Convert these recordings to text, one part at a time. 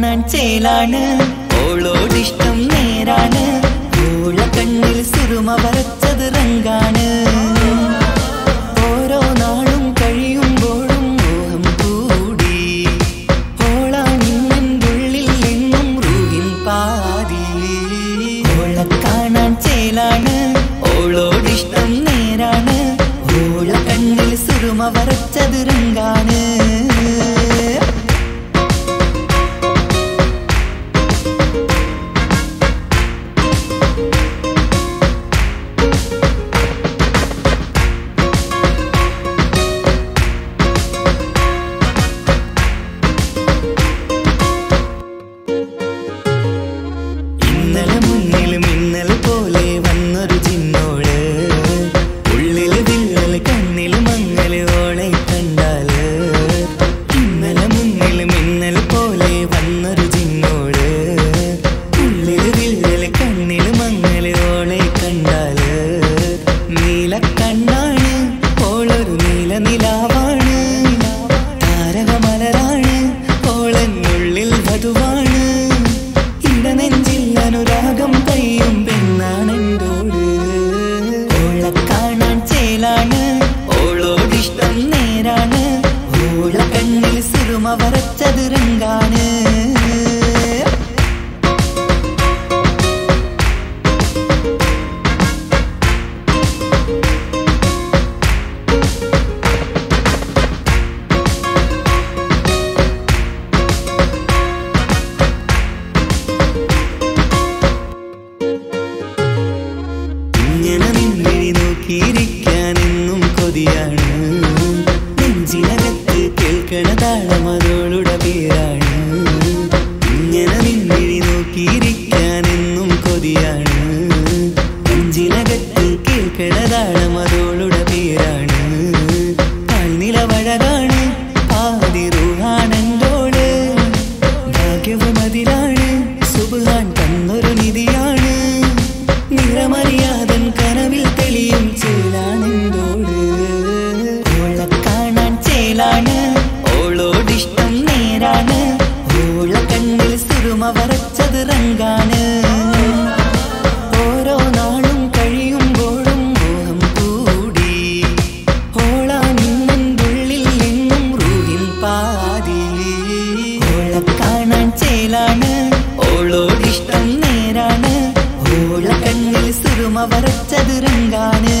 കാണാൻ ചേലാണ് ഓളോടിഷ്ടം നേരാണ് ഓള കണ്ണിൽ സുറുമ വരച്ചത് റങ്കാണ് ഓരോ നാളും കഴിയുമ്പോഴും മോഹം കൂടി ഓളാണിന്നുള്ളിൽ എന്നും റൂഹിൻ പാതി ഓള കാണാൻ ചേലാണ് ഓളോടിഷ്ടം നേരാണ് ഓള കണ്ണിൽ സുറുമ വരച്ചത് റങ്കാണ് ഇന്നലെ മുന്നിൽ മിന്നൽ പോലെ വന്നൊരു ചിന്നോള് ഉള്ളിൽ വിള്ളൽ കണ്ണിൽ മങ്ങൽ ഓളെ കണ്ടാല് ഇന്നലെ മുന്നിൽ മിന്നൽ പോലെ വന്നൊരു ചിന്നോള് ഉള്ളിൽ വിള്ളൽ കണ്ണിൽ മങ്ങൽ ഓളെ കണ്ടാല് നീല കണ്ണാണ് ഓളൊരു നീല നിലാവാണ് താരകമലരാണ് ഓളെന്നുള്ളിൽ വധുവാണ് ഇടനെഞ്ചിൽ അനുരാഗം കയ്യും പെണ്ണാണെന്തോട് ഓള കാണാൻ ചേലാണ് ഓളോടിഷ്ടം നേരാണ് ഓള കണ്ണിൽ സിറുമ വരച്ചത് രംഗാണ് ഇങ്ങനെ നിന്നിഴി നോക്കിയിരിക്കാൻ എന്നും കൊതിയാണ് നെഞ്ചിനകത്ത് കേൾക്കണ താളം അതോളുടെ പേരാണ് ഇങ്ങനെ നിന്നിഴി നോക്കിയിരിക്കാൻ എന്നും കൊതിയാണ് നെഞ്ചിനകത്ത് കേൾക്കണ താളം അതോളുടെ പേരാണ് പാൽനിലവഴകാണ് പാതി റൂഹാണെന്തോട് ഭാഗ്യവും അതിലാണ് സുബാൻ തന്നൊരു നിധിയാണ് നിറമറിയാതൻ കനവിൽ തെളിയും ചേലാണെന്തോട് ഓള കാണാൻ ചേലാണ് ഓളോടിഷ്ടം നേരാണ് ഓള കണ്ണിൽ സുറുമ വരച്ചത് റങ്കാണ് ഓരോ നാളും കഴിയുമ്പോഴും മോഹം കൂടി ഓളാണിന്നുള്ളിൽ എന്നും റൂഹിൻ പാതി ഓള കാണാൻ ചേലാണ് ഓളോടിഷ്ടം നേരാണ് ഓള കണ്ണിൽ സുറുമ വരച്ചത് രംഗാണ്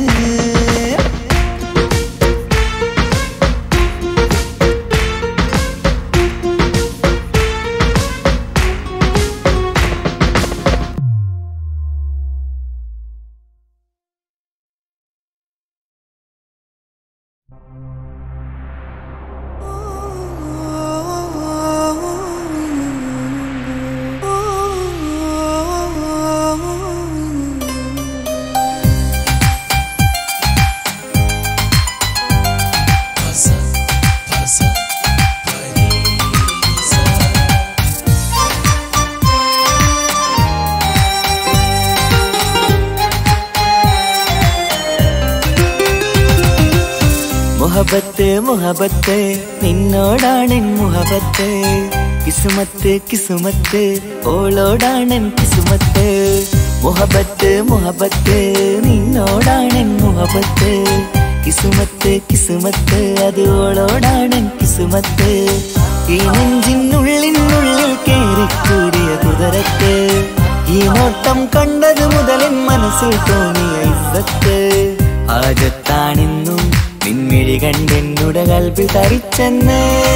മുഹബത്ത് മുഹബത്ത് നിന്നോടാണെൻ മുഹബത്ത് കിസുമത്ത് കിസുമത്ത് ഓളോടാണെൻ കിസുമത്ത് മുഹബത്ത് മുഹബത്ത് നിന്നോടാണെൻ മുഹബത്ത് കിസുമത്ത് കിസുമത്ത് അത് ഓളോടാണെൻ കിസുമത്ത് ഈ നെഞ്ചിനുള്ളിനുള്ളിൽ കേറിക്കൂടിയ കുതിരത്ത് ഈ നോട്ടം കണ്ടത് മുതലൻ മനസ്സിൽ തോന്നിയ ഇസ്സത്ത് ആജത്താണെന്നും നിൻമിഴി കണ്ടെന്നുടെ കൽപ്പിൽ തരിച്ചെന്ന്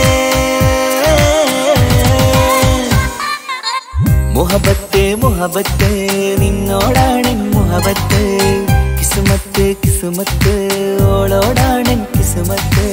മുഹബത്ത് മുഹബത്ത് നിന്നോടാണ് മുഹബത്ത് കിസുമത്ത് കിസുമത്ത് ഓളോടാണ് കിസുമത്ത്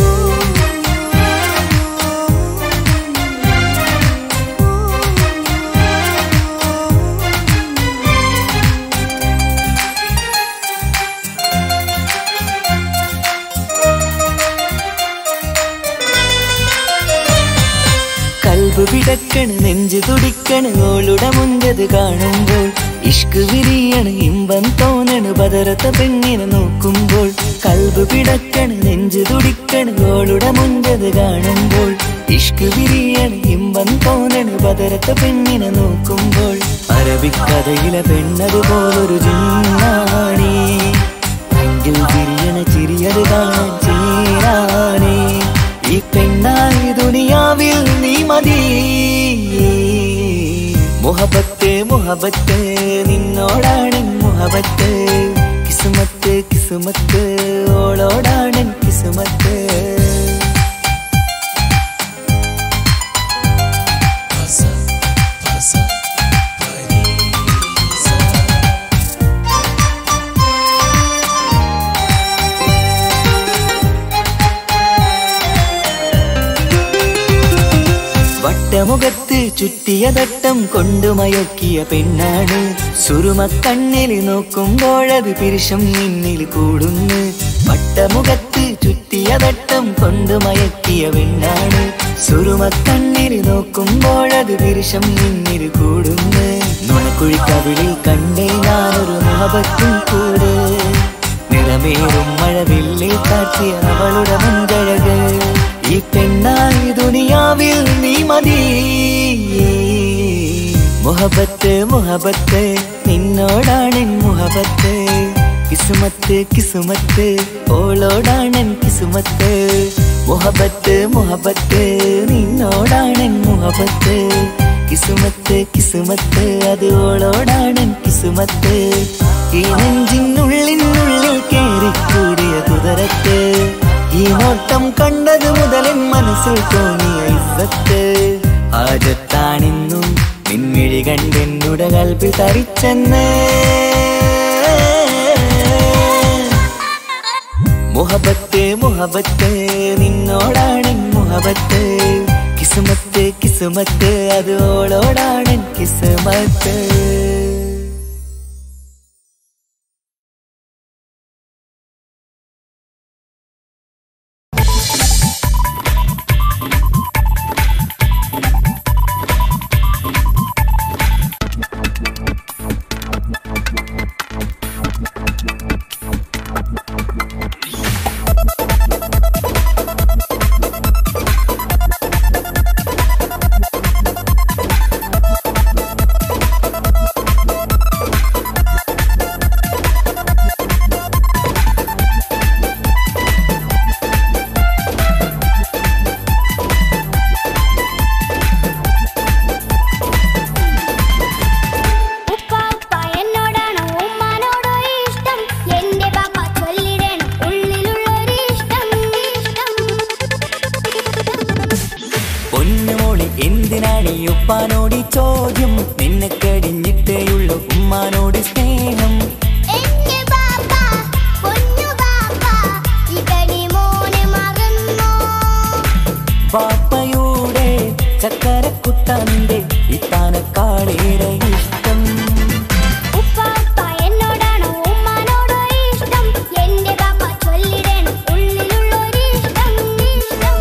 കൽബ് പിടക്കണ് നെഞ്ചു തുടിക്കണ് ഓളുടെ മുഞ്ചത് കാണുമ്പോൾ ഇഷ്ക് വിരിയണ് ഇമ്പം തോന്നണ് ബദറത്ത പെണ്ണിനെ നോക്കുമ്പോൾ കൽബ് പിടക്കണ് നെഞ്ചു തുടിക്കണ് ഓളുടെ മുഞ്ചത് കാണുമ്പോൾ ഇഷ്ക് വിരിയണ് ഇമ്പം ഇമ്പം തോന്നണ് ബദരത്തെ പെണ്ണിനെ നോക്കുമ്പോൾ അറബിക്കഥയിലെ പെണ്ണതുപോലൊരു ജിന്നാണി എങ്കിൽ വിരിയണ ചിരിയത് കാണാൻ ചേരാനേ ഈ പെണ്ണായി ദുനിയാവിൽ നീ മതി മുഹബത്ത് മുഹബത്ത് നിന്നോടാണ് മുഹബത്ത് കിസുമത്ത് കിസുമത്ത് ഓളോടാണ് കിസുമത്ത് വട്ടമുഖത്ത് ചുറ്റിയ തട്ടം കൊണ്ടു മയക്കിയ പെണ്ണാണ് സുറുമക്കണ്ണിൽ നോക്കുമ്പോഴത് പിരിശം നിന്നിൽ കൂടുന്നു വട്ടമുഖത്ത് ചുറ്റിയ തട്ടം കൊണ്ടു മയക്കിയ പെണ്ണാണ് സുറുമക്കണ്ണിൽ നോക്കുമ്പോഴത് പിരിശം നിന്നിൽ കൂടുന്നു നുണക്കുഴിക്കവിളിൽ കണ്ടേ ഞാനൊരു മുഹബത്തും കൂടെ നിറമേറും മഴവില്ലിൽ കാട്ടിയ അവളുടെ മുൻകഴക് ഈ പെണ്ണായി ദുനിയാവിൽ നീ മതി മുഹബത്ത് മുഹബത്ത് നിന്നോടാണ് മുഹബത്ത് കിസുമത്ത് കിസുമത്ത് ഓളോടാണ് കിസുമത്ത് മുഹബത്ത് മുഹബത്ത് നിന്നോടാണ് മുഹബത്ത് കിസുമത്ത് കിസുമത്ത് അത് ഓളോടാണ് കിസുമത്ത് ഈ നെഞ്ചിനുള്ളിനുള്ളിൽ കേറിക്കൂടിയ കുതിരത്ത് ഈ നോട്ടം കണ്ടത് മുതലൻ മനസ്സിൽ തോന്നിയ ഇസ്സത്ത് ആജത്താണിന്നും നിൻമിഴി കണ്ടെന്നുടെ കൽപ്പിൽ തരിച്ചെന്ന് മുഹബത്ത് മുഹബത്ത് നിന്നോടാണ് മുഹബത്ത് കിസുമത്ത് കിസുമത്ത് അത് ഓളോടാണ് കിസുമത്ത് ഉപ്പ ഉപ്പ എന്നോടാണ് ഉമ്മാനോടോ ഇഷ്ടം എന്റെ പാപ്പ ചൊല്ലിടണം ഉള്ളിലുള്ളൊരു ഇഷ്ടം ഇഷ്ടം പൊന്നുമോളി എന്തിനാണ് ഈ ഉപ്പാനോട് ഈ ചോദ്യം നിന്നെ കടിഞ്ഞിട്ടേയുള്ളൂ ഉമ്മാനോട് സ്നേഹം എന്റെ പാപ്പ പൊന്നു പാപ്പ ഇതടി മോനെ മറന്നോ പാപ്പയുടെ ചക്കരക്കുട്ടന്റെ ഇത്താനക്കാളേറെ ഇഷ്ടം ഉപ്പ ഉപ്പ എന്നോടാണ് ഉമ്മാനോടോ ഇഷ്ടം എന്റെ പാപ്പ ചൊല്ലിടണം ഉള്ളിലുള്ളൊരു ഇഷ്ടം ഇഷ്ടം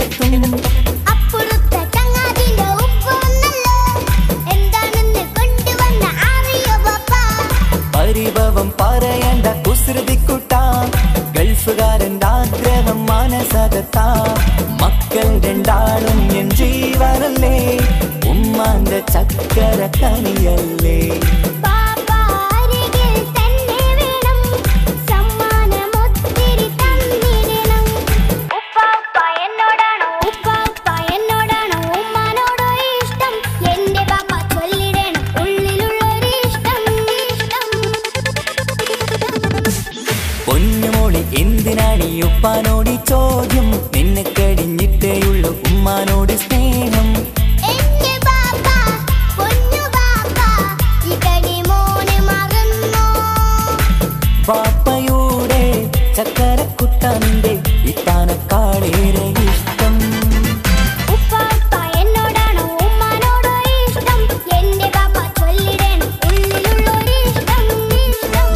എത്തും അപ്പുറത്തെ ചങ്ങാതിന്റെ ഉപ്പൊന്നല്ലോ എന്താണെന്ന് കൊണ്ടുവന്ന അറിയോ പാപ്പ പരിഭവം പറയണ്ട കുസൃതിക്കുട്ട ഗൾഫുകാരൻ്റെ ആഗ്രഹം മാനസകത്ത മക്കൾ രണ്ടാളും എൻ ജീവനല്ലേ ഉമ്മാന്റെ ചക്കര കനിയല്ലേ പാപ്പ അരികിൽ തന്നെ വേണം സമ്മാനമൊത്തിരി തന്നിടണം ഉപ്പാപ്പ എന്നോടാണോ ഉപ്പാപ്പ എന്നോടാണോ ഉമ്മാനോടോ ഇഷ്ടം എന്റെ പാപ്പ ചൊല്ലിടണം ഉള്ളിലുള്ളൊരു ഇഷ്ടം ഇഷ്ടം പൊന്നുമോളി എന്തിനാണ് ഈ ഉപ്പാനോട് ഈ ചോദ്യം നിന്നെ കഴിഞ്ഞിട്ടേയുള്ളൂ ഉമ്മാനോട് സ്നേഹം എന്റെ പാപ്പ പൊന്നു പാപ്പ ഇതടി മോനെ മറന്നോ ബാപ്പയുടെ ചക്കരക്കുട്ട നിന്റെ ഇത്താനക്കാളേറെ ഇഷ്ടം ഉപ്പാപ്പ എന്നോടാണോ ഉമ്മാനോടോ ഇഷ്ടം എന്റെ പാപ്പ ചൊല്ലിടണം ഉള്ളിലുള്ളൊരു ഇഷ്ടം ഇഷ്ടം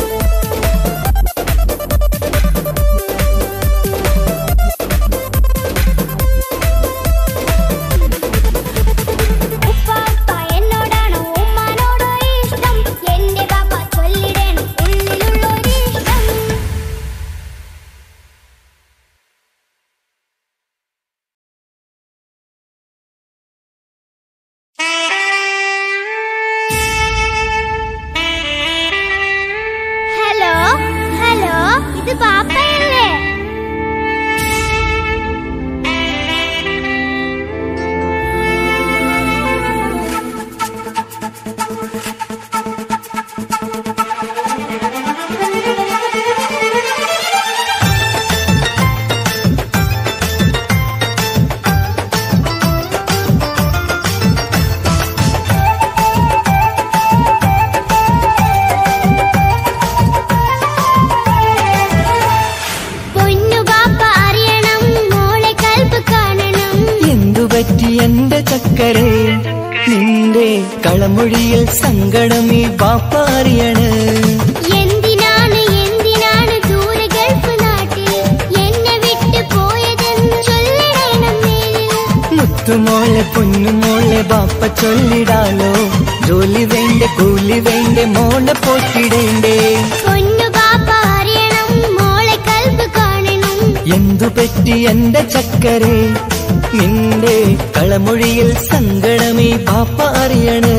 ഉപ്പാപ്പ എന്നോടാണോ ഉമ്മാനോടോ ഇഷ്ടം എന്റെ പാപ്പ ചൊല്ലിടണം ഉള്ളിലുള്ളൊരു ഇഷ്ടം ഹലോ ഹലോ ഇത് പാപ്പയല്ലേ പൊന്നു പാപ്പ അറിയണം മോളെ കൽപ്പ് കാണണം എന്തു പറ്റി എന്റെ ചക്കരെ നിന്റെ കളമൊഴിയിൽ സങ്കടം ഈ ബാപ്പ അറിയണ് എന്തിനാണ് എന്തിനാണ് ദൂരെ ഗൾഫ് നാട്ടിൽ എന്നെ വിട്ട് പോയതെന്ന് ചൊല്ലിടണം മേലിൽ മുത്തുമോളെ പൊന്നുമോളെ ബാപ്പ ചൊല്ലിടാലോ ജോലി വേണ്ട കൂലി വേണ്ട മോളെ പോറ്റിടേണ്ടേ പൊന്നു പാപ്പ അറിയണം മോളെ കൽപ്പ് കാണണം എന്തു പറ്റി എന്റെ ചക്കരെ നിന്റെ കളമൊഴിയിൽ സങ്കടമേ ബാപ്പ അറിയണ്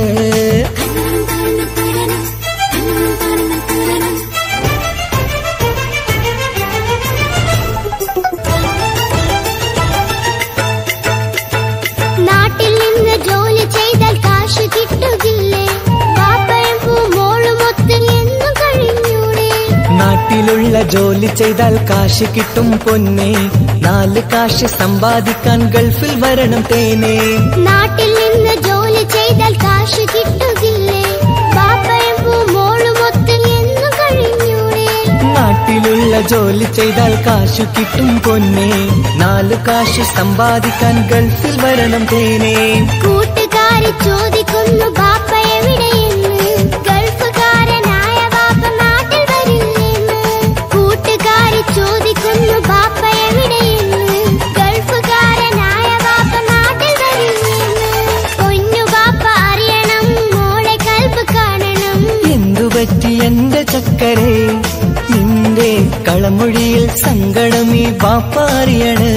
നാട്ടിൽ നിന്ന് ജോലി ചെയ്താൽ കാശ് കിട്ടുകില്ലേ പാപ്പയും പൂമോളുമൊത്ത് എന്നും കഴിഞ്ഞൂടെ നാട്ടിലുള്ള ജോലി ചെയ്താൽ കാശ് കിട്ടും പൊന്നെ നാല് കാശ് സമ്പാദിക്കാൻ ഗൾഫിൽ വരണം തേനേ നാട്ടിൽ നിന്ന് ജോലി ചെയ്താൽ കാശ് കിട്ടുകില്ലേ പാപ്പയും പൂമോളുമൊത്ത് എന്നും കഴിഞ്ഞൂടെ നാട്ടിലുള്ള ജോലി ചെയ്താൽ കാശു കിട്ടും പൊന്നെ നാല് കാശ് സമ്പാദിക്കാൻ ഗൾഫിൽ വരണം തേനേ കൂട്ടുകാരി ചോദിക്കുന്നു ബാപ്പ എവിടെയെന്ന് ഗൾഫുകാരനായ ബാപ്പ നാട്ടിൽ വരില്ലെന്ന് കൂട്ടുകാരി ചോദിക്കുന്നു ബാപ്പ എവിടെയെന്ന് ഗൾഫുകാരനായ ബാപ്പ നാട്ടിൽ വരില്ലെന്ന് പൊന്നു ബാപ്പ അറിയണം മോളെ കൽപ്പ് കാണണം എന്തു പറ്റി എന്റെ ചക്കരെ നിന്റെ കളമൊഴിയിൽ സങ്കടമീ ബാപ്പ അറിയണ്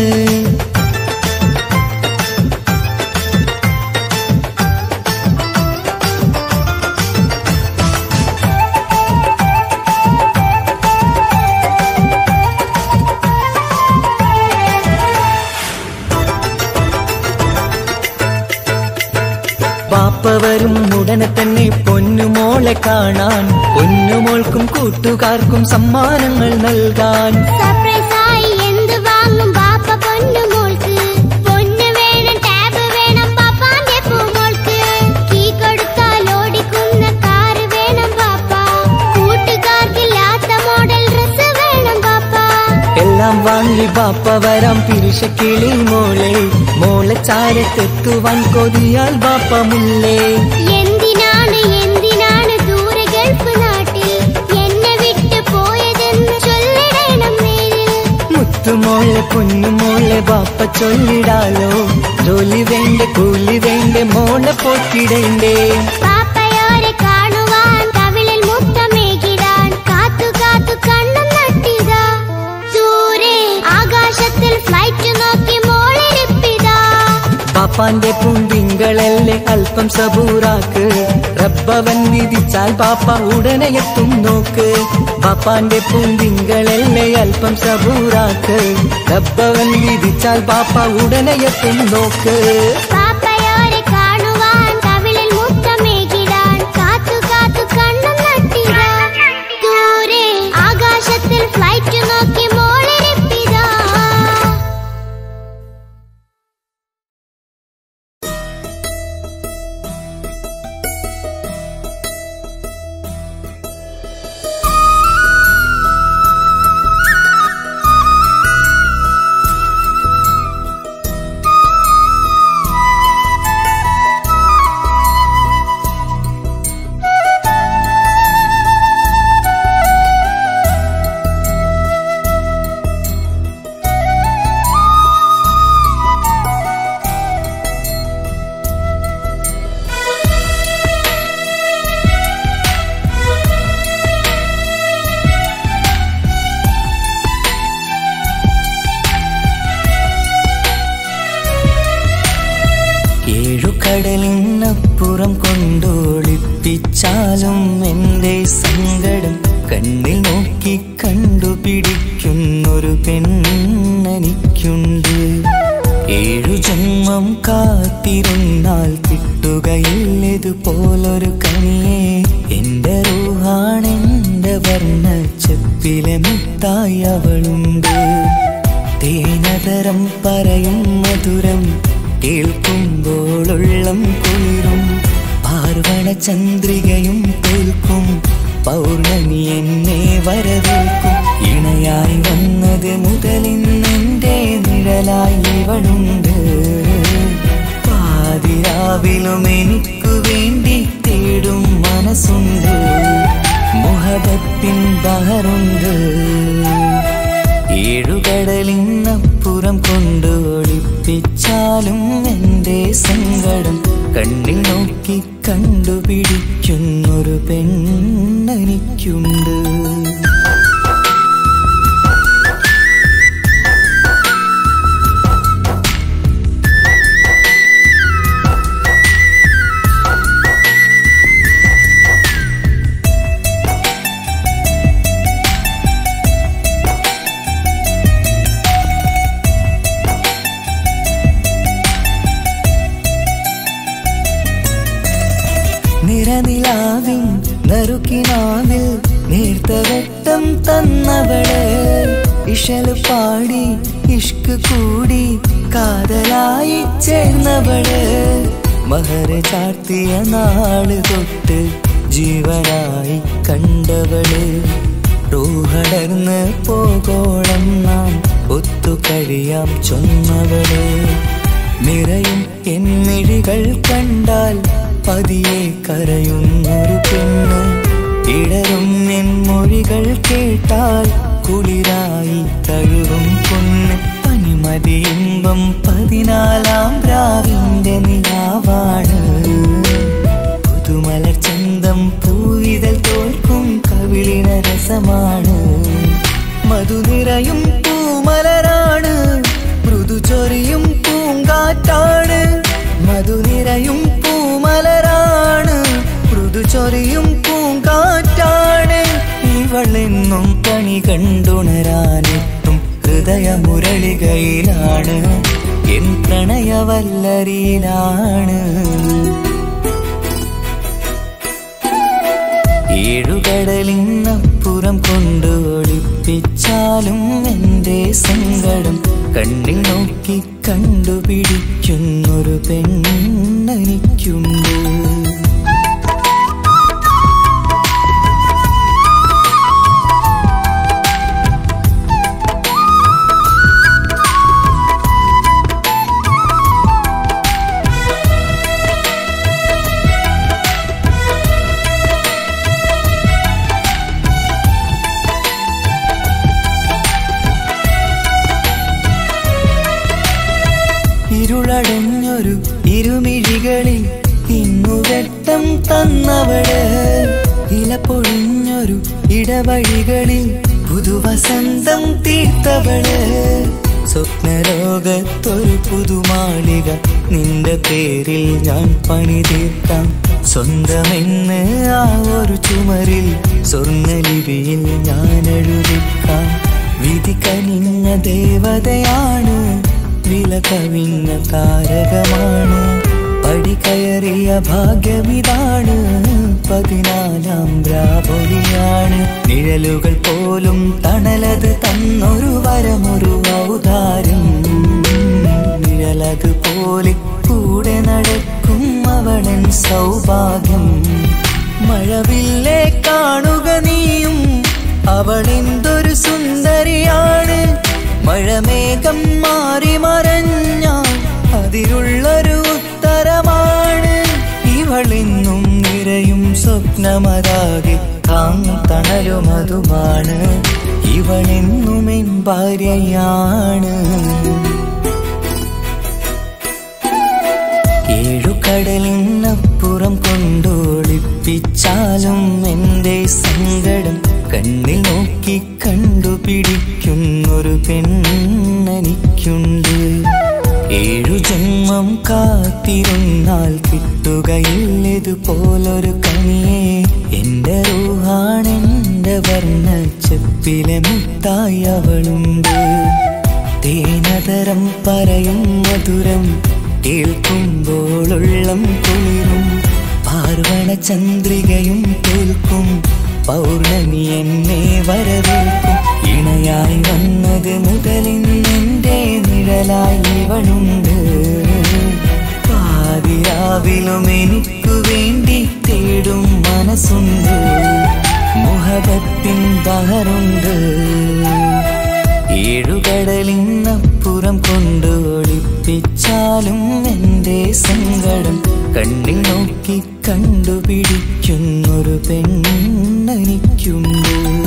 ബാപ്പ വരും ഉടനെ തന്നെ പൊന്നുമോളെ കാണാൻ പൊന്നുമോൾക്കും കൂട്ടുകാർക്കും സമ്മാനങ്ങൾ നൽകാൻ സർപ്രൈസായി എന്ത് വാങ്ങും ബാപ്പ പൊന്നു മോൾക്ക് പൊന്ന് വേണം ടാബ് വേണം പാപ്പാന്റെ പൂമോൾക്ക് കീ കൊടുത്താൽ ഓടിക്കുന്ന കാറ് വേണം പാപ്പ കൂട്ടുകാർക്കില്ലാത്ത മോഡൽ ഡ്രസ് വേണം പാപ്പ എല്ലാം വാങ്ങി ബാപ്പ വരാം പിരിശക്കിളി മോളെ മോളെ ചാരത്തെത്തുവാൻ കൊതിയാൽ ബാപ്പ മുല്ലേ എന്തിനാണ് എന്തിനാണ് ദൂരെ ഗൾഫ് നാട്ടിൽ എന്നെ വിട്ട് പോയതെന്ന് ചൊല്ലിടണം നേരിൽ മോളെ പൊന്നു മോളെ ബാപ്പ ചൊല്ലിടാലോ ജോലി വേണ്ട കൂലി വേണ്ട മോളെ പോറ്റിടേണ്ടേ പാപ്പയോരെ കാണുവാൻ കവിളിൽ മുത്തമേകിടാൻ കാത്തു കാത്തു കണ്ണും നട്ടിതാ ദൂരെ ആകാശത്തിൽ ഫ്ലൈറ്റ് നോക്കി മോളിരിപ്പിതാ പാപ്പാന്റെ പൂന്തിങ്കളല്ലേ അല്പം സബൂറാക്ക് റബ്ബവൻ വിധിച്ചാൽ പാപ്പ ഉടനെ എത്തും നോക്ക് പാപ്പാന്റെ പൂന്തിങ്കളല്ലേ അല്പം സബൂറാക്ക് റബ്ബവൻ വിധിച്ചാൽ പാപ്പ ഉടനെ എത്തും നോക്ക് പാപ്പയോരെ കാണുവാൻ കവിളിൽ മുത്തമേകിടാൻ കാത്തു കാത്തു കണ്ണും നട്ടിതാ ദൂരെ ആകാശത്തിൽ ഫ്ലൈറ്റ് നോക്കി മോളിരിപ്പിതാ ഏഴു കടലിനപ്പുറം കൊണ്ടോളിപ്പിച്ചാലും എന്റെ സങ്കടം കണ്ണിൽ നോക്കി കണ്ടുപിടിക്കുന്നൊരു പെണ്ണെനിക്കുണ്ട് ഏഴു ജന്മം കാത്തിരുന്നാൽ കിട്ടുകയില്ലതുപോലൊരു കനിയെ എന്റെ റൂഹാണെന്റെ വർണ്ണ ചെപ്പിലെ മുത്തായി അവളുണ്ട് തേനതരം പറയും മധുരം കേൾക്കുമ്പോളുള്ളം കുളിരും പാർവണ ചന്ദ്രികയും തോൽക്കും പൗർണമി എന്നെ വരവേൽക്കും ഇണയായി വന്നത് മുതലിന്നെന്റെ നിഴലായി ഇവളുണ്ട് പാതിരാവിലും എനിക്കു വേണ്ടി തേടും മനസ്സുണ്ട് മുഹബത്തിൻ ബഹറുണ്ട് ഏഴുകടലിനപ്പുറം കൊണ്ട് ഒളിപ്പിച്ചാലും എന്റെ സങ്കടം കണ്ണിൽ നോക്കി കണ്ടുപിടിക്കുന്നൊരു പെണ്ണെനിക്കുണ്ട് നിറനിലാവിൻ നറുക്കിനാവിൽ നേർത്ത വെട്ടം തന്നവള് ഇഷല് പാടി ഇഷ്ക് കൂടി കാതലായി ചേർന്നവള് മഹര ചാർത്തിയ നാള് തൊട്ട് ജീവനായി കണ്ടവള് റൂഹടർന്ന് പോകോളം നാം ഒത്തു കഴിയാം ചൊന്നവള് നിറയും എന്നിഴികൾ കണ്ടാൽ പതിയെ കരയുന്നൊരു പെണ്ണ് ഇടരും എൻ മൊഴികൾ കേട്ടാൽ കുളിരായി തഴുകും പൊന്ന് പനിമതിയിമ്പം പതിനാലാം രാവിന്റെ നിലാവാണ് പുതുമലർ ചന്തം പൂവിതൽ തോൽക്കും കവിളിന രസമാണ് മധുനിറയും പൂമലരാണ് മൃദു ചൊരിയും പൂങ്കാറ്റാണ് മധുനിറയും പൂമലരാണ് മൃദു ചൊരിയും പൂങ്കാറ്റാണ് ഇവളെന്നും പണി കണ്ടുണരാനെത്തും ഹൃദയമുരളികയിലാണ് എൻ പ്രണയവല്ലരിയിലാണ് ഏഴുകടലിനപ്പുറം കൊണ്ട് ഒളിപ്പിച്ചാലും എന്റെ സങ്കടം കണ്ണിൽ നോക്കി കണ്ടുപിടിക്കുന്നൊരു പെണ്ണെനിക്കുണ്ട് പൊഴിഞ്ഞൊരു ഇടവഴികളിൽ പുതുവസന്തം തീർത്തവള് സ്വപ്നലോകത്തൊരു പുതുമാളിക നിന്റെ പേരിൽ ഞാൻ പണി തീർക്കാം സ്വന്തമെന്ന് ആ ഒരു ചുമരിൽ സ്വർണ്ണലിപിയിൽ ഞാൻ എഴുതിക്കാം വിധി കനിഞ്ഞ ദേവതയാണ് വില കവിഞ്ഞ താരകമാണ് പടി കയറിയ ഭാഗ്യമിതാണ് പതിനാലാം ബ്രാപൊലിയാണ് നിഴലുകൾ പോലും തണലത് തന്നൊരു വരമൊരു ഔദാരം നിഴലത് പോലെ കൂടെ നടക്കും അവളൻ സൗഭാഗ്യം മഴവില്ലേ കാണുക നീയും അവളെന്തൊരു സുന്ദരിയാണ് മഴമേഘം മാറി മറഞ്ഞാൽ അതിലുള്ളൊരു ഉത്തരമാണ് ഇവളെന്നും നിറയും സ്വപ്നമതാകെ താങ്ങും തണലുമതുമാണ് ഇവളെന്നും എൻ ഭാര്യയാണ് ഏഴുകടലിനപ്പുറം കൊണ്ടോളിപ്പിച്ചാലും എൻ്റെ സങ്കടം കണ്ണിൽ നോക്കി കണ്ടുപിടിക്കുന്നൊരു പെണ്ണെനിക്കുണ്ട് ഏഴു ജന്മം കാത്തിരുന്നാൽ കിട്ടുകയില്ലതുപോലൊരു കണിയെ എൻ്റെ റൂഹാണെൻ്റെ വർണ്ണച്ചപ്പിലെ മുത്തായി അവളുണ്ട് തേനതരം പറയും മധുരം കേൾക്കുമ്പോളുള്ളം കുളിരും പാർവണ ചന്ദ്രികയും കേൾക്കും പൗർണമി എന്നെ വരവേൽക്കും ഇണയായി വന്നത് മുതലിന്നെൻ്റെ നിഴലായി ഇവളുണ്ട് പാതിരാവിലും എനിക്കു വേണ്ടി തേടും മനസ്സുണ്ട് മുഹബത്തിൻ ബഹറുണ്ട് ഏഴുകടലിനപ്പുറം കൊണ്ട് ഒളിപ്പിച്ചാലും എൻ്റെ സങ്കടം കണ്ണിൽ നോക്കി കണ്ടുപിടിക്കുന്നൊരു പെണ്ണെനിക്കുണ്ട്